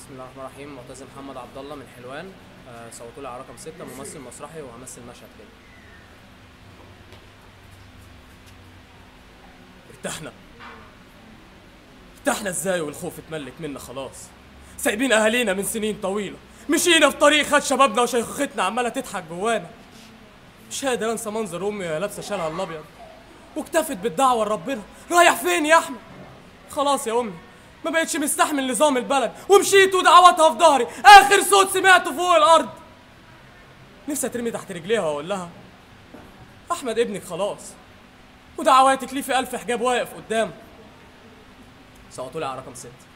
بسم الله الرحمن الرحيم معتز محمد عبد الله من حلوان آه، صوتوا لي على رقم ستة ممثل مسرحي وهمثل مشهد كده ارتحنا ارتحنا ازاي والخوف اتملك منا خلاص سايبين اهالينا من سنين طويله مشينا في طريق خد شبابنا وشيخوختنا عماله تضحك جوانا مش قادر انسى منظر امي وهي لابسه شالها الابيض واكتفت بالدعوه لربنا رايح فين يا احمد خلاص يا امي ما بقتش مستحمل نظام البلد ومشيت ودعواتها في ظهري اخر صوت سمعته فوق الارض نفسي اترمي تحت رجليها واقول لها احمد ابنك خلاص ودعواتك ليه في ألف حجاب واقف قدامه صوتوا لي على رقم ستة